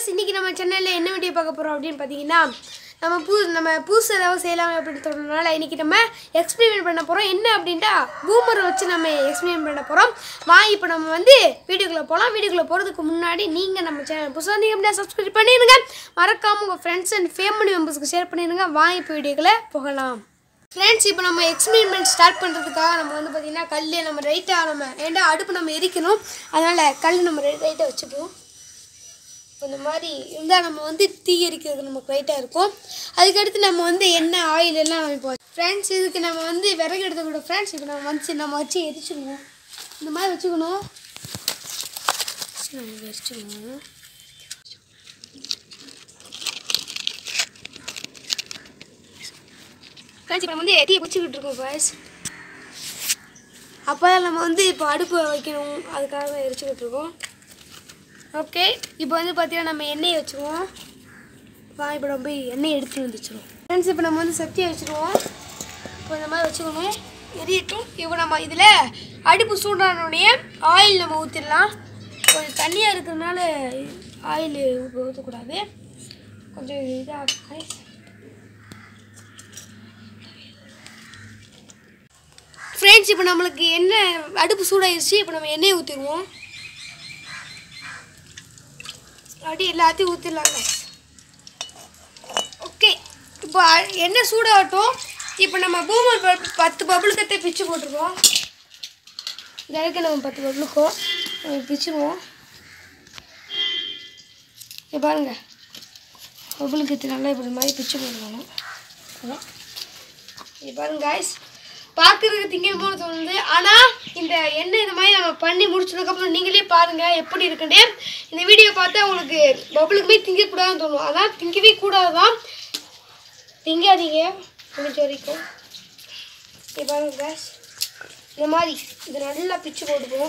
Friends இன்றைக்கி நம்ம சென்னையில் என்ன வீடியோ பார்க்க போகிறோம் அப்படின்னு பார்த்தீங்கன்னா நம்ம புது நம்ம புதுசு ஏதாவது செய்யலாம் அப்படின்னு சொல்கிறதுனால இன்றைக்கி நம்ம எக்ஸ்பெரிமெண்ட் பண்ண போகிறோம் என்ன அப்படின்ட்டா பூமரை வச்சு நம்ம எக்ஸ்பெரிமெண்ட் பண்ண போகிறோம் வா இப்போ நம்ம வந்து வீடியோக்குள்ளே போகலாம் வீடியோக்குள்ளே போகிறதுக்கு முன்னாடி நீங்கள் நம்ம சேனல் புதுசாக நீங்கள் அப்படின்னா சப்ஸ்கிரைப் பண்ணிடுங்க மறக்காமல் உங்கள் ஃப்ரெண்ட்ஸ் அண்ட் ஃபேமிலி மெம்பர்ஸ்க்கு ஷேர் பண்ணிடுங்க வா இப்போ வீடியோக்குள்ளே போகலாம் ஃப்ரெண்ட்ஸ் இப்போ நம்ம எக்ஸ்பெரிமெண்ட் ஸ்டார்ட் பண்ணுறதுக்காக நம்ம வந்து பார்த்திங்கன்னா கல் நம்ம ரைட்டாக நம்ம ஏண்டா அடுப்பு நம்ம எரிக்கணும் அதனால் கல் நம்ம ரைட்டாக வச்சுப்போம் இப்போ இந்த மாதிரி இருந்தால் நம்ம வந்து தீ எரிக்கிறது நமக்கு ரைட்டாக இருக்கும் அதுக்கடுத்து நம்ம வந்து எண்ணெய் ஆயில் எல்லாம் வைப்போம் ஃப்ரெண்ட்ஸ் இதுக்கு நம்ம வந்து விறகு எடுத்து கூட ஃப்ரெண்ட்ஸ் இப்போ நம்ம வந்து நம்ம வச்சு எரிச்சிடுவோம் இந்த மாதிரி வச்சுக்கணும் நம்ம எரிச்சிடுவோம் ஃப்ரெண்ட்ஸ் இப்போ நம்ம வந்து தீயை பிடிச்சிக்கிட்டு இருக்கோம் பாய்ஸ் அப்போ தான் நம்ம வந்து இப்போ அடுப்பு வைக்கணும் அதுக்காக தான் எரிச்சுக்கிட்டு இருக்கோம் ஓகே இப்போ வந்து பார்த்தீங்கன்னா நம்ம எண்ணெயை வச்சுருவோம் வா இப்போ நம்ம போய் எண்ணெய் எடுத்து வந்துச்சிருவோம் ஃப்ரெண்ட்ஸ் இப்போ நம்ம வந்து சட்டியை வச்சுருவோம் இப்போ இந்த மாதிரி வச்சுக்கணும் எரியட்டும் இப்போ நம்ம இதில் அடுப்பு சூடானோடனே ஆயில் நம்ம ஊற்றிடலாம் கொஞ்சம் தண்ணியாக இருக்கிறதுனால ஆயில் ஊற்றக்கூடாது கொஞ்சம் இதாக ஃப்ரெண்ட்ஸ் இப்போ நம்மளுக்கு எண்ணெய் அடுப்பு சூடாயிருச்சு இப்போ நம்ம எண்ணெயை ஊற்றிடுவோம் அப்படி எல்லாத்தையும் ஊற்றிடலாங்க ஓகே இப்போ அ- எண்ணெய் சூடாகட்டும் இப்போ நம்ம பூமர் பல்ப் பத்து பபுள் கத்தை பிச்சு போட்டுருவோம் இந்த அளவுக்கு நம்ம பத்து பபுளுக்கும் நம்ம பிச்சுருவோம் இங்க பாருங்க பபுள் கத்து நல்லா இப்படி மாதிரி பிச்சு போட்டுக்கணும் அதான். இங்க பாருங்க காய்ஸ் பார்க்குறதுக்கு திங்கம் போல தோணுது ஆனால் இந்த எண்ணெய் இந்த மாதிரி நம்ம பண்ணி முடிச்சதுக்கப்புறம் நீங்களே பாருங்கள் எப்படி இருக்குன்னு இந்த வீடியோ பார்த்தா உங்களுக்கு பபுளுக்குமே திங்கக்கூடாதுன்னு தோணும் அதான் திங்கவே கூடாது தான் திங்காதீங்க முடிஞ்ச வரைக்கும் இங்க பாருங்க கேஸ் இந்த மாதிரி இதை நல்லா பிச்சு போட்டுக்குவோம்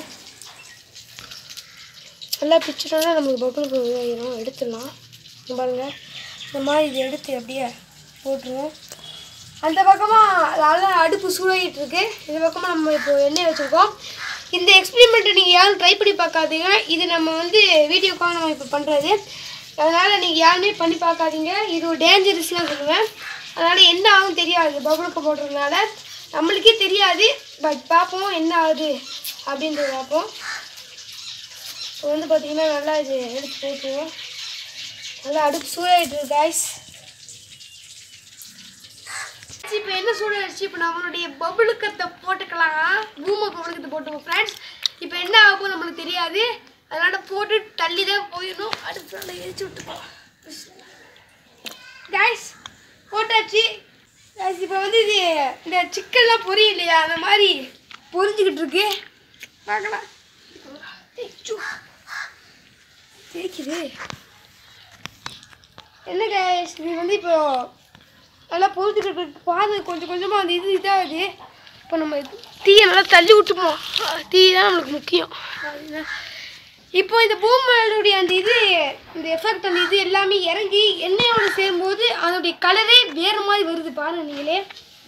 நல்லா பிச்சுட்டோன்னா நமக்கு பபுளுக்கு இதாயிரும் எடுத்துடலாம் இங்க பாருங்க இந்த மாதிரி இதை எடுத்து அப்படியே போட்டுருவோம் அந்த பக்கமாக நல்லா அடுப்பு சூடாகிட்டு இருக்கு இந்த பக்கமாக நம்ம இப்போ எண்ணெய் வச்சுருக்கோம் இந்த எக்ஸ்பெரிமெண்ட்டை நீங்கள் யாரும் ட்ரை பண்ணி பார்க்காதீங்க இது நம்ம வந்து வீடியோக்காக நம்ம இப்போ பண்ணுறது அதனால் நீங்கள் யாருமே பண்ணி பார்க்காதீங்க இது ஒரு டேஞ்சரஸ்லாம் சொல்லுவேன் அதனால் என்ன ஆகும் தெரியாது பபுளுக்கு போடுறதுனால நம்மளுக்கே தெரியாது பட் பார்ப்போம் என்ன ஆகுது அப்படின்றத பார்ப்போம் இப்போ வந்து பார்த்திங்கன்னா நல்லா இது எடுத்து போட்டுருவோம் நல்லா அடுப்பு சூடாகிட்டு இருக்கு guys இப்போ என்ன சூடாச்சு இப்போ நம்மளுடைய பபுளுக்கத்தை போட்டுக்கலாம் பூமை பபுளுக்கத்தை போட்டுவோம் ஃப்ரெண்ட்ஸ் இப்போ என்ன ஆகும் நம்மளுக்கு தெரியாது அதனால போட்டு தள்ளி தான் போயிடணும் அடுப்பு நல்லா எரிச்சு விட்டுக்கலாம் கைஸ் போட்டாச்சு கைஸ் இப்போ வந்து இது இந்த சிக்கன்லாம் பொரியும் இல்லையா அந்த மாதிரி பொரிஞ்சுக்கிட்டு இருக்கு பார்க்கலாம் ஐயோ. தேய்க்குது என்ன கைஸ் இது வந்து இப்போ நல்லா பொறுத்துட்டு பாரு கொஞ்சம் கொஞ்சமாக அந்த இது இதாகுது இப்போ நம்ம இது தீயை நல்லா தள்ளி விட்டுப்போம் தீ தான் நம்மளுக்கு முக்கியம் அதுதான். இப்போ இந்த பூமியோடைய அந்த இது இந்த எஃபெக்ட் அந்த இது எல்லாமே இறங்கி எண்ணெயோட சேரும்போது அதோடைய கலரே வேறு மாதிரி வருது பாருங்க நீங்களே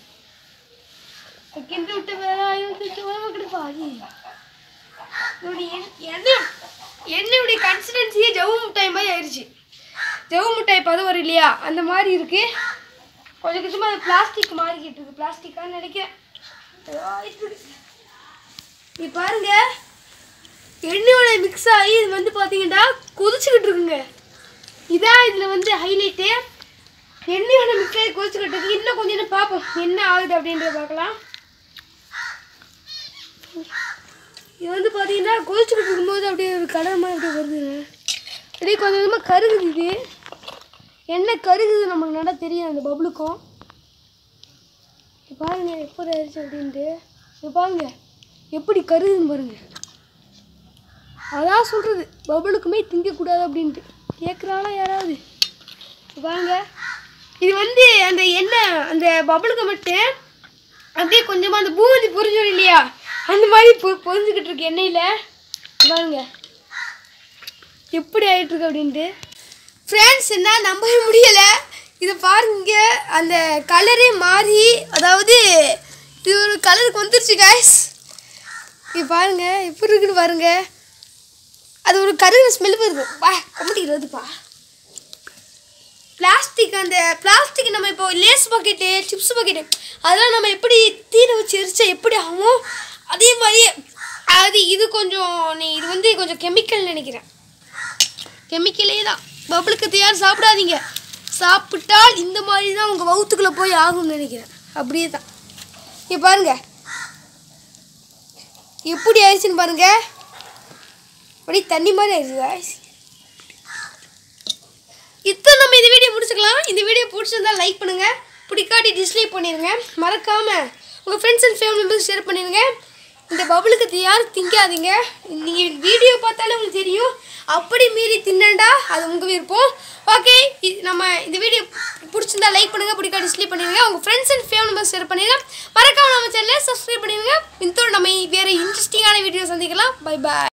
கிண்டு விட்டு வேற கிடப்பா இதோடைய எண்- எண்ணெய் எண்ணெயுடைய கன்சிஸ்டன்சியே ஜவு மிட்டாய் மாதிரி ஆயிடுச்சு ஜவு மிட்டாய் பதம் வரும் இல்லையா அந்த மாதிரி இருக்கு கொஞ்சம் கொஞ்சமாக அது பிளாஸ்டிக் மாறிக்கிட்டு இருக்கு பிளாஸ்டிக்கான்னு நினைக்கிறேன் ஏதோ ஆயிட்டு இருக்கு. இது பாருங்க எண்ணெயோட மிக்ஸ் ஆகி இது வந்து பார்த்தீங்கன்னா கொதிச்சுக்கிட்டு இருக்குங்க இதான் இதில் வந்து ஹைலைட்டு எண்ணெயோட மிக்ஸ் ஆகி கொதிச்சுக்கிட்டு இருக்கு இன்னும் கொஞ்சம் நேரம் பார்ப்போம் என்ன ஆகுது அப்படின்றத பார்க்கலாம் இது வந்து பார்த்தீங்கன்னா கொதிச்சுக்கிட்டு இருக்கும்போது அப்படியே ஒரு கலர் மாதிரி அப்படியே வருதுங்க அப்படியே கொஞ்சம் கொஞ்சமாக கருகுது இது எண்ணெய் கருகுது நமக்கு நல்லா தெரியும் அந்த பபுளுக்கும் இப்ப பாருங்க எப்படி ஆயிடுச்சு அப்படின்ட்டு இப்போ பாருங்க எப்படி கருகுதுன்னு பாருங்க அதான் சொல்கிறது பபுளுக்குமே திங்கக்கூடாது அப்படின்ட்டு கேட்குறாங்களா யாராவது இப்ப பாருங்க இது வந்து அந்த எண்ணெய் அந்த பபுளுக்கு மட்டும் அப்படியே கொஞ்சமாக அந்த பூந்தி பொரிஞ்சோம் இல்லையா அந்த மாதிரி பொ பொரிஞ்சுக்கிட்டு இருக்கு எண்ணெயில் பாருங்க எப்படி ஆயிட்டு இருக்கு அப்படின்ட்டு ஃப்ரெண்ட்ஸ் என்ன நம்பவே முடியலை இதை பாருங்க அந்த கலரே மாறி அதாவது இது ஒரு கலருக்கு வந்துருச்சு guys இது பாருங்க எப்படி இருக்குன்னு பாருங்க அது ஒரு கருகிற ஸ்மெல் வருது பா கம்மிட்டிக்கு வருதுப்பா பிளாஸ்டிக் அந்த பிளாஸ்டிக் நம்ம இப்போ லேஸ் பாக்கெட்டு சிப்ஸ் பாக்கெட்டு அதெல்லாம் நம்ம எப்படி தீர வச்சு எரிச்சா எப்படி ஆகும் அதே மாதிரியே அது இது கொஞ்சம் நீ இது வந்து கொஞ்சம் கெமிக்கல் நினைக்கிறேன் கெமிக்கலே தான் பபுளுக்கு தயார் சாப்பிடாதீங்க சாப்பிட்டால் இந்த மாதிரி தான் உங்கள் வவுத்துக்குள்ளே போய் ஆகும்னு நினைக்கிறேன் அப்படியே தான் இங்கே பாருங்க எப்படி ஆயிடுச்சுன்னு பாருங்க அப்படியே தண்ணி மாதிரி ஆயிடுச்சு guys. இத்தனை நம்ம இந்த வீடியோ முடிச்சுக்கலாம் இந்த வீடியோ பிடிச்சிருந்தா லைக் பண்ணுங்க பிடிக்காட்டி டிஸ்லைக் பண்ணிடுங்க மறக்காம உங்கள் friends and family members share பண்ணிடுங்க இந்த பபுளுக்கு யாரும் திங்காதீங்க நீங்கள் வீடியோ பார்த்தாலே உங்களுக்கு தெரியும் அப்படி மீறி தின்னண்டா அது உங்கள் விருப்பம் ஓகே நம்ம இந்த வீடியோ பிடிச்சிருந்தா லைக் பண்ணுங்க பிடிக்கா டிஸ்லைக் பண்ணிடுங்க உங்கள் friends and family members share பண்ணிடுங்க மறக்காம நம்ம சேனலை சப்ஸ்கிரைப் பண்ணிடுங்க இதோட நம்ம வேறு இன்ட்ரெஸ்டிங்கான வீடியோ சந்திக்கலாம் பை பாய்